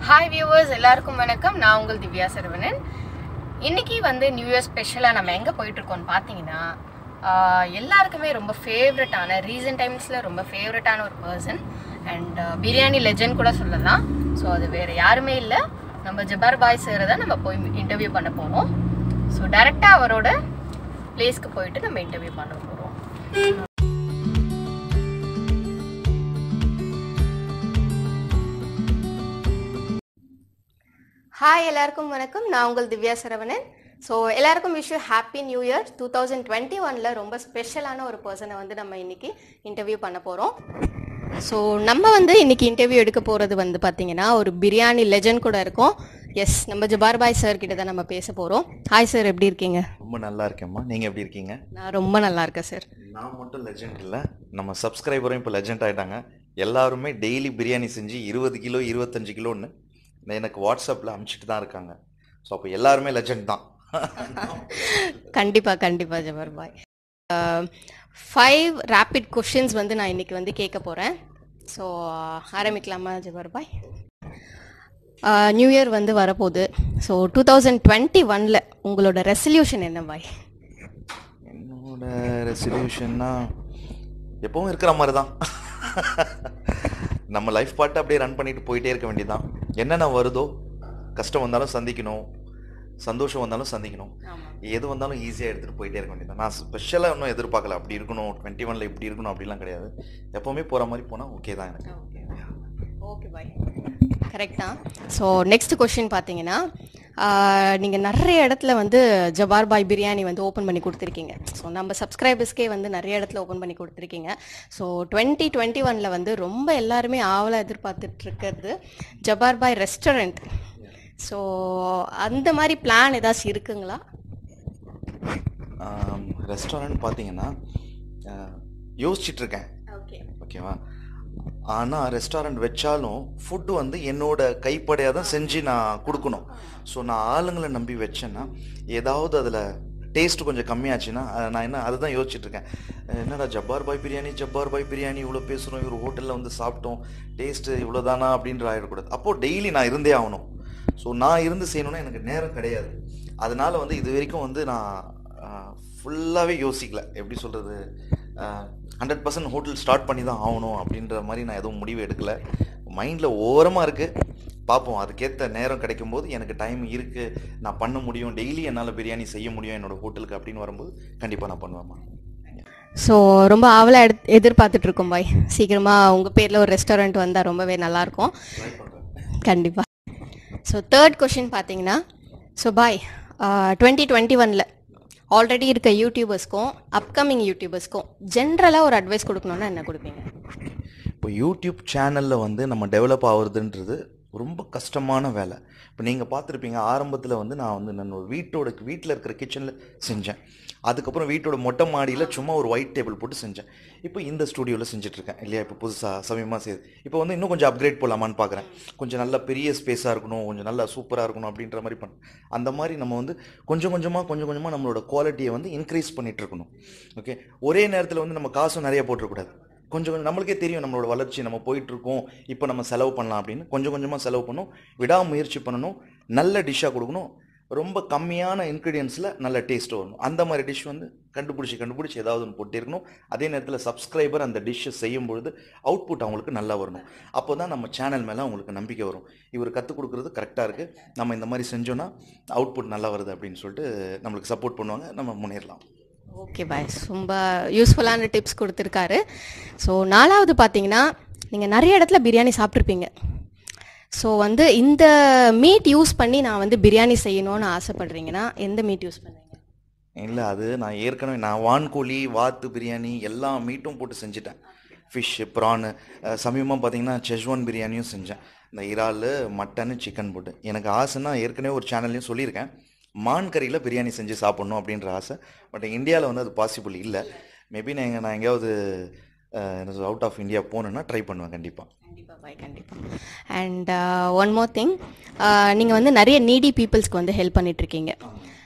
Hi viewers எல்லாருக்கும் வணக்கம் நான் உங்கள் திவ்யா சரவணன் இன்னைக்கு வந்து நியூ இயர் ஸ்பெஷலாக நம்ம எங்கே போயிட்டுருக்கோம்னு பார்த்தீங்கன்னா ஆஹ், எல்லாருக்குமே ரொம்ப ஃபேவரட்டான ரீசன்ட் டைம்ஸில் ரொம்ப ஃபேவரட்டான ஒரு பர்சன் அண்ட் பிரியாணி லெஜண்ட் கூட சொல்லலாம் ஸோ அது வேறு யாருமே இல்லை நம்ம ஜபார் பாய் சாரை தான் நம்ம போய் இன்டர்வியூ பண்ண போகிறோம் ஸோ டைரெக்டாக அவரோட பிளேஸ்க்கு போயிட்டு நம்ம இன்டர்வியூ பண்ண போகிறோம் ஹாய் எல்லாருக்கும் வணக்கம் நான் உங்கள் திவ்யா சரவணன் ஸோ எல்லாருக்கும் wish happy new year two thousand twenty ஒனில் ரொம்ப ஸ்பெஷலான ஒரு பர்சனை வந்து நம்ம இன்னைக்கு இன்டர்வியூ பண்ண போகிறோம் ஸோ நம்ம வந்து இன்னைக்கு இன்டர்வியூ எடுக்க போகிறது வந்து பார்த்தீங்கன்னா ஒரு பிரியாணி லெஜண்ட் கூட இருக்கும் எஸ் நம்ம ஜபார் பாய் சார் கிட்ட தான் நம்ம பேச போகிறோம் ஹாய் சார் எப்படி இருக்கீங்க ரொம்ப நல்லா இருக்கேம்மா நீங்கள் எப்படி இருக்கீங்க நான் ரொம்ப நல்லா இருக்கேன் சார் நான் மட்டும் லெஜெண்ட் இல்லை நம்ம சப்ஸ்கிரைபரும் இப்போ லெஜெண்ட் ஆயிட்டாங்க எல்லாருமே டெய்லி பிரியாணி செஞ்சு இருபது கிலோ இருபத்தஞ்சு கிலோன்னு எனக்கு வாட்ஸ்அப்பில் அனுப்பிச்சிட்டு தான் இருக்காங்க ஸோ அப்போ எல்லாருமே லெஜெண்ட் தான் கண்டிப்பாக கண்டிப்பாக ஜபர் பாய் ஃபைவ் ரேபிட் கொஷின்ஸ் வந்து நான் இன்னைக்கு வந்து கேட்க போகிறேன் ஸோ ஆரம்பிக்கலாமா ஜபர் பாய் நியூ இயர் வந்து வரப்போகுது ஸோ டூ தௌசண்ட் டுவெண்ட்டி ஒனில் உங்களோட ரெசல்யூஷன் என்ன பாய் என்னோட ரெசல்யூஷன்னா எப்பவும் இருக்கிற மாதிரி தான் நம்ம லைஃப் பாட்டு அப்படியே ரன் பண்ணிட்டு போயிட்டே இருக்க வேண்டியதுதான் என்னென்ன வருதோ கஷ்டம் வந்தாலும் சந்திக்கணும் சந்தோஷம் வந்தாலும் சந்திக்கணும் எது வந்தாலும் ஈஸியாக எடுத்துகிட்டு போயிட்டே இருக்க வேண்டியது நான் ஸ்பெஷலாக இன்னும் எதிர்பார்க்கல அப்படி இருக்கணும் டுவெண்ட்டி ஒனில் இப்படி இருக்கணும் அப்படிலாம் கிடையாது எப்போவுமே போகிற மாதிரி போனால் ஓகே தான் எனக்கு ஓகே பாய் கரெக்ட் தான் ஸோ நெக்ஸ்ட் கொஷின் பார்த்தீங்கன்னா நீங்கள் நிறைய இடத்துல வந்து ஜபார் பாய் பிரியாணி வந்து ஓப்பன் பண்ணி கொடுத்துருக்கீங்க ஸோ நம்ம சப்ஸ்கிரைபர்ஸ்க்கே வந்து நிறைய இடத்துல ஓப்பன் பண்ணி கொடுத்துருக்கீங்க ஸோ டுவெண்ட்டி டுவெண்ட்டி ஒனில் வந்து ரொம்ப எல்லாருமே ஆவலாக எதிர்பார்த்துட்டு இருக்கிறது ஜபார் பாய் ரெஸ்டாரண்ட் ஸோ அந்த மாதிரி பிளான் ஏதாச்சும் இருக்குங்களா ரெஸ்டாரண்ட் பார்த்தீங்கன்னா யோசிச்சுட்டு இருக்கேன் ஓகே ஓகேவா ஆனால் ரெஸ்டாரண்ட் வச்சாலும் ஃபுட்டு வந்து என்னோட கைப்படையாக தான் செஞ்சு நான் கொடுக்கணும் ஸோ நான் ஆளுங்களை நம்பி வச்சேன்னா ஏதாவது அதில் டேஸ்ட் கொஞ்சம் கம்மியாச்சுன்னா அஹ், நான் என்ன அதை தான் யோசிச்சுட்டு இருக்கேன் அஹ், என்னடா ஜப்பார் பாய் பிரியாணி ஜப்பார் பாய் பிரியாணி இவ்வளோ பேசுகிறோம் இவர் ஹோட்டலில் வந்து சாப்பிட்டோம் டேஸ்ட்டு இவ்வளோதானா அப்படின்ற ஆகிடக்கூடாது அப்போது டெய்லி நான் இருந்தே ஆகணும் ஸோ நான் இருந்து செய்யணும்னா எனக்கு நேரம் கிடையாது அதனால வந்து இது வரைக்கும் வந்து நான் ஃபுல்லாகவே யோசிக்கல எப்படி சொல்கிறது ஹண்ட்ரட் பர்சன்ட் ஹோட்டல் ஸ்டார்ட் பண்ணி தான் ஆகணும் அப்படின்ற மாதிரி நான் எதுவும் முடிவு எடுக்கல மைண்டில் ஓரமாக இருக்குது பார்ப்போம் அதுக்கேற்ற நேரம் கிடைக்கும் போது எனக்கு டைம் இருக்குது நான் பண்ண முடியும் டெய்லி என்னால் பிரியாணி செய்ய முடியும் என்னோட ஹோட்டலுக்கு அப்படின்னு வரும்போது கண்டிப்பாக நான் பண்ணுவேம்மா ஸோ ரொம்ப ஆவலாக எடு எதிர்பார்த்துட்டு இருக்கோம் பாய் சீக்கிரமாக உங்கள் பேரில் ஒரு ரெஸ்டாரண்ட் வந்தால் ரொம்பவே நல்லாயிருக்கும் கண்டிப்பாக ஸோ தேர்ட் கொஷின் பார்த்தீங்கன்னா ஸோ பாய் டுவெண்ட்டி டுவெண்ட்டி ஒனில் ஆல்ரெடி இருக்க யூடியூபர்ஸ்க்கும் அப்கமிங் யூடியூபர்ஸ்க்கும் ஜென்ரலாக ஒரு அட்வைஸ் கொடுக்கணுன்னா என்ன கொடுப்பீங்க இப்போ யூடியூப் சேனலில் வந்து நம்ம டெவலப் ஆகுறதுன்றது ரொம்ப கஷ்டமான வேலை இப்போ நீங்கள் பார்த்துருப்பீங்க ஆரம்பத்தில் வந்து நான் வந்து நான் ஒரு வீட்டோட வீட்டில் இருக்கிற கிச்சனில் செஞ்சேன் அதுக்கப்புறம் வீட்டோட மொட்டை மாடியில் சும்மா ஒரு ஒயிட் டேபிள் போட்டு செஞ்சேன் இப்போ இந்த ஸ்டூடியோவில் செஞ்சுட்ருக்கேன் இல்லையா இப்போ புதுசாக சமயமாக செய்யுது இப்போ வந்து இன்னும் கொஞ்சம் அப்கிரேட் போகலாமான்னு பார்க்குறேன் கொஞ்சம் நல்ல பெரிய ஸ்பேஸாக இருக்கணும் கொஞ்சம் நல்லா சூப்பராக இருக்கணும் அப்படின்ற மாதிரி பண்ண அந்த மாதிரி நம்ம வந்து கொஞ்சம் கொஞ்சமாக கொஞ்சம் கொஞ்சமாக நம்மளோட குவாலிட்டியை வந்து இன்க்ரீஸ் பண்ணிட்டு இருக்கணும் ஓகே ஒரே நேரத்தில் வந்து நம்ம காசும் நிறைய போட்டுறக்கூடாது கொஞ்சம் கொஞ்சம் நம்மளுக்கே தெரியும் நம்மளோட வளர்ச்சி நம்ம போயிட்டு இருக்கோம் இப்போ நம்ம செலவு பண்ணலாம் அப்படின்னு கொஞ்சம் கொஞ்சமாக செலவு பண்ணணும் விடாமுயற்சி பண்ணணும் நல்ல டிஷ்ஷாக கொடுக்கணும் ரொம்ப கம்மியான இன்க்ரீடியன்ஸில் நல்ல டேஸ்ட் வரணும் அந்த மாதிரி டிஷ் வந்து கண்டுபிடிச்சி கண்டுபிடிச்சி ஏதாவது ஒன்று போட்டே இருக்கணும் அதே நேரத்தில் சப்ஸ்கிரைபர் அந்த டிஷ்ஷை செய்யும் பொழுது அவுட்புட் அவங்களுக்கு நல்லா வரணும் அப்போ தான் நம்ம சேனல் மேலே அவங்களுக்கு நம்பிக்கை வரும் இவர் கற்றுக் கொடுக்குறது கரெக்டாக இருக்குது நம்ம இந்த மாதிரி செஞ்சோன்னா அவுட்புட் நல்லா வருது அப்படின்னு சொல்லிட்டு நம்மளுக்கு சப்போர்ட் பண்ணுவாங்க நம்ம முன்னேறலாம் ஓகே பாய் ரொம்ப யூஸ்ஃபுல்லான டிப்ஸ் கொடுத்துருக்காரு ஸோ நாலாவது பார்த்தீங்கன்னா நீங்கள் நிறைய இடத்துல பிரியாணி சாப்பிட்ருப்பீங்க ஸோ வந்து இந்த மீட் யூஸ் பண்ணி நான் வந்து பிரியாணி செய்யணும்னு ஆசைப்படுறீங்கன்னா எந்த மீட் யூஸ் பண்ணுவீங்க இல்லை அது நான் ஏற்கனவே நான் வான்கோழி வாத்து பிரியாணி எல்லா மீட்டும் போட்டு செஞ்சுட்டேன் ஃபிஷ்ஷு ப்ரானு சமீபமாக பார்த்தீங்கன்னா செஷ்வான் பிரியாணியும் செஞ்சேன் இந்த இறால் மட்டனு சிக்கன் போட்டு எனக்கு ஆசைன்னா ஏற்கனவே ஒரு சேனல்லையும் சொல்லியிருக்கேன் மான் கறியில் பிரியாணி செஞ்சு சாப்பிட்ணும் அப்படின்ற ஆசை பட் இந்தியாவில் வந்து அது பாசிபிள் இல்லை மேபி நான் எங்க- நான் எங்கேயாவது அவுட் ஆஃப் இந்தியா போகணுன்னா ட்ரை பண்ணுவேன் கண்டிப்பாக கண்டிப்பாக பாய் கண்டிப்பாக அண்ட் ஒன் மோர் திங் நீங்கள் வந்து நிறைய நீடி பீப்புள்ஸ்க்கு வந்து ஹெல்ப் பண்ணிகிட்ருக்கீங்க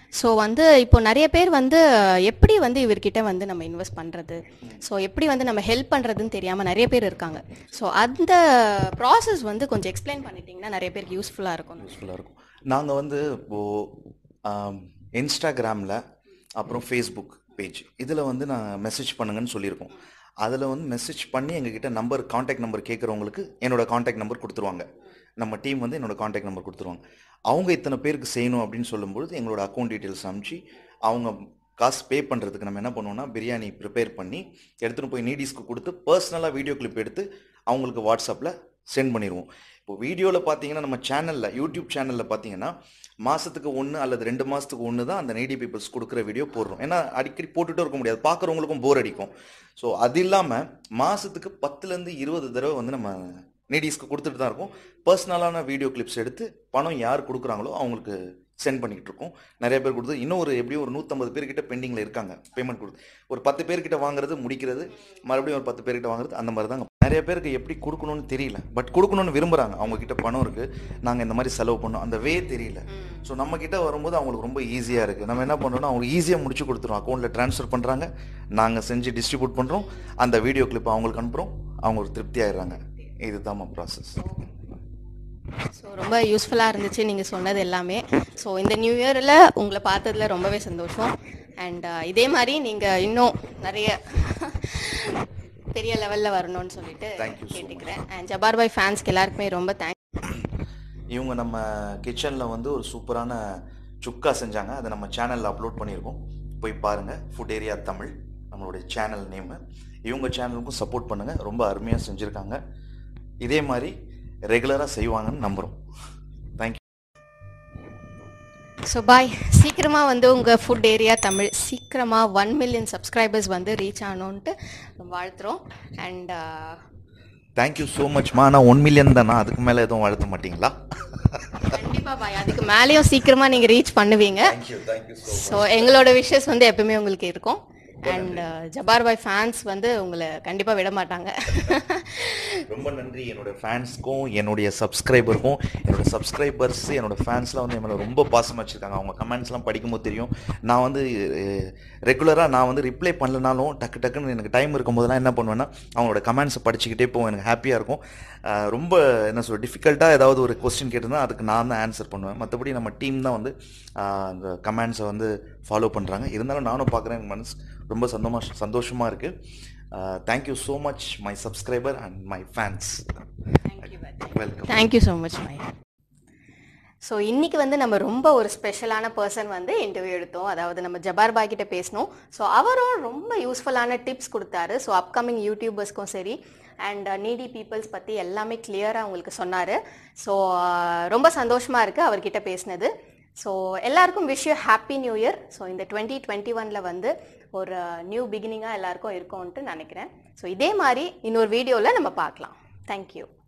ஸோ வந்து இப்போ நிறைய பேர் வந்து எப்படி வந்து இவர்கிட்ட வந்து நம்ம இன்வெஸ்ட் பண்ணுறது ஸோ எப்படி வந்து நம்ம ஹெல்ப் பண்ணுறதுன்னு தெரியாமல் நிறைய பேர் இருக்காங்க ஸோ அந்த ப்ராசஸ் வந்து கொஞ்சம் எக்ஸ்பிளைன் பண்ணிட்டீங்கன்னா நிறைய பேருக்கு யூஸ்ஃபுல்லாக இருக்கும் யூஸ்ஃபுல்லாக இருக்கும் நாங்கள் வந்து இப்போது இன்ஸ்டாகிராமில் அப்புறம் ஃபேஸ்புக் பேஜ் இதில் வந்து நான் மெசேஜ் பண்ணுங்கன்னு சொல்லியிருக்கோம் அதில் வந்து மெசேஜ் பண்ணி எங்ககிட்ட நம்பர் காண்டாக்ட் நம்பர் கேட்குறவங்களுக்கு என்னோட காண்டாக்ட் நம்பர் கொடுத்துருவாங்க நம்ம டீம் வந்து என்னோட காண்டாக்ட் நம்பர் கொடுத்துருவாங்க அவங்க இத்தனை பேருக்கு செய்யணும் அப்படின்னு சொல்லும்பொழுது எங்களோட அக்கௌண்ட் டீட்டெயில்ஸ் அனுப்பிச்சு அவங்க காசு பே பண்ணுறதுக்கு நம்ம என்ன பண்ணுவோம்னா பிரியாணி ப்ரிப்பேர் பண்ணி எடுத்துகிட்டு போய் நீடிஸ்க்கு கொடுத்து பர்சனலாக வீடியோ கிளிப் எடுத்து அவங்களுக்கு வாட்ஸ்அப்பில் சென்ட் பண்ணிடுவோம் இப்போ வீடியோவில் பார்த்தீங்கன்னா நம்ம சேனலில் யூடியூப் சேனலில் பார்த்தீங்கன்னா மாதத்துக்கு ஒன்று அல்லது ரெண்டு மாதத்துக்கு ஒன்று தான் அந்த நீடி பீப்புள்ஸ் கொடுக்குற வீடியோ போடுறோம் ஏன்னா அடிக்கடி போட்டுகிட்டே இருக்க முடியாது பார்க்குறவங்களுக்கும் போர் அடிக்கும் ஸோ அது இல்லாமல் மாதத்துக்கு பத்துலேருந்து இருபது தடவை வந்து நம்ம நீடிஸ்க்கு கொடுத்துட்டு தான் இருக்கோம் பர்சனலான வீடியோ கிளிப்ஸ் எடுத்து பணம் யார் கொடுக்குறாங்களோ அவங்களுக்கு சென்ட் பண்ணிக்கிட்டு இருக்கோம் நிறைய பேர் கொடுத்து இன்னும் ஒரு எப்படியும் ஒரு நூற்றம்பது பேர்கிட்ட பெண்டிங்கில் இருக்காங்க பேமெண்ட் கொடுத்து ஒரு பத்து பேர்கிட்ட வாங்குறது முடிக்கிறது மறுபடியும் ஒரு பத்து பேர்கிட்ட வாங்குறது அந்த மாதிரி தாங்க நிறைய பேருக்கு எப்படி கொடுக்கணும்னு தெரியல பட் கொடுக்கணும்னு விரும்புகிறாங்க அவங்க கிட்ட பணம் இருக்குது நாங்கள் இந்த மாதிரி செலவு பண்ணோம் அந்த வே தெரியல ஸோ நம்ம கிட்ட வரும்போது அவங்களுக்கு ரொம்ப ஈஸியாக இருக்குது நம்ம என்ன பண்ணுறோம்னா அவங்க ஈஸியாக முடிச்சு கொடுத்துருவோம் அக்கௌண்ட்டில் ட்ரான்ஸ்ஃபர் பண்ணுறாங்க நாங்கள் செஞ்சு டிஸ்ட்ரிபியூட் பண்ணுறோம் அந்த வீடியோ கிளிப் அவங்களுக்கு அனுப்புகிறோம் அவங்க ஒரு திருப்தி ஆயிடுறாங்க இதுதான் ப்ராசஸ் ஸோ ரொம்ப யூஸ்ஃபுல்லாக இருந்துச்சு நீங்கள் சொன்னது எல்லாமே ஸோ இந்த நியூ இயரில் உங்களை பார்த்ததுல ரொம்பவே சந்தோஷம் அண்ட் இதே மாதிரி நீங்கள் இன்னும் நிறைய பெரிய லெவலில் வரணும்னு சொல்லிட்டு Thank you so much. கேட்டுக்கிறேன் அண்ட் ஜபார் பாய் ஃபேன்ஸ்க்கு எல்லாருக்குமே ரொம்ப தேங்க்ஸ் இவங்க நம்ம கிச்சனில் வந்து ஒரு சூப்பரான சுக்கா செஞ்சாங்க அதை நம்ம சேனலில் அப்லோட் பண்ணியிருக்கோம் போய் பாருங்கள் ஃபுட் ஏரியா தமிழ் நம்மளுடைய சேனல் நேமு இவங்க சேனலுக்கும் சப்போர்ட் பண்ணுங்கள் ரொம்ப அருமையாக செஞ்சுருக்காங்க இதே மாதிரி ரெகுலராக செய்வாங்கன்னு நம்புகிறோம் தேங்க்யூ ஸோ பாய் சீக்கிரமாக வந்து உங்கள் ஃபுட் ஏரியா தமிழ் சீக்கிரமாக ஒன் மில்லியன் சப்ஸ்கிரைபர்ஸ் வந்து ரீச் ஆகணுன்ட்டு வாழ்த்துறோம் அண்ட் தேங்க்யூ ஸோ மச்மா ஆனால் ஒன் மில்லியன் தானா அதுக்கு மேலே எதுவும் வாழ்த்த மாட்டீங்களா கண்டிப்பாக பாய் அதுக்கு மேலேயும் சீக்கிரமாக நீங்கள் ரீச் பண்ணுவீங்க தேங்க்யூ தேங்க்யூ ஸோ ஸோ எங்களோட விஷஸ் வந்து எப்பவுமே உங்களுக்கு இருக்கும் அண்ட் ஜபார் பாய் ஃபேன்ஸ் வந்து உங்களை கண்டிப்பாக விட மாட்டாங்க ரொம்ப நன்றி என்னோட ஃபேன்ஸ்க்கும் என்னுடைய சப்ஸ்கிரைபருக்கும் என்னோட சப்ஸ்கிரைபர்ஸ் என்னோட ஃபேன்ஸ்லாம் வந்து என் மேலே ரொம்ப பாசமாக வச்சுருக்காங்க அவங்க கமெண்ட்ஸ்லாம் படிக்கும்போது தெரியும் நான் வந்து ரெகுலராக நான் வந்து ரிப்ளை பண்ணலனாலும் டக்கு டக்குன்னு எனக்கு டைம் இருக்கும்போதெல்லாம் என்ன பண்ணுவேன்னா அவங்களோட கமெண்ட்ஸை படிச்சுக்கிட்டே போவேன் எனக்கு ஹாப்பியாக இருக்கும் அஹ் ரொம்ப என்ன சொல்ற டிஃபிகல்ட்டாக ஏதாவது ஒரு கொஸ்டின் கேட்டிருந்தா அதுக்கு நான் தான் ஆன்சர் பண்ணுவேன் மற்றபடி நம்ம டீம் தான் வந்து அஹ், அந்த கமெண்ட்ஸை வந்து ஃபாலோ பண்ணுறாங்க இருந்தாலும் நானும் பார்க்குறேன் எனக்கு மனசு ரொம்ப சந்தோஷமா சந்தோஷமாக இருக்குது thank you so much my subscriber and my fans welcome thank you so much bye so இன்னைக்கு வந்து நம்ம ரொம்ப ஒரு ஸ்பெஷலான பர்சன் வந்து இன்டர்வியூ எடுத்தோம் அதாவது நம்ம ஜபார் பாய் கிட்ட பேசினோம் ஸோ அவரும் ரொம்ப யூஸ்ஃபுல்லான டிப்ஸ் கொடுத்தாரு ஸோ அப்கமிங் யூடியூபர்ஸ்க்கும் சரி அண்ட் நீடி பீப்புள்ஸ் பற்றி எல்லாமே கிளியராக உங்களுக்கு சொன்னார் ஸோ ரொம்ப சந்தோஷமாக இருக்குது அவர்கிட்ட பேசினது ஸோ எல்லாருக்கும் wish you happy new year so இந்த டுவெண்ட்டி டுவெண்ட்டி ஒனில் வந்து ஒரு நியூ பிகினிங்காக எல்லாருக்கும் இருக்கும்ன்ட்டு நினைக்கிறேன் ஸோ இதே மாதிரி இன்னொரு வீடியோவில் நம்ம பார்க்கலாம் தேங்க்யூ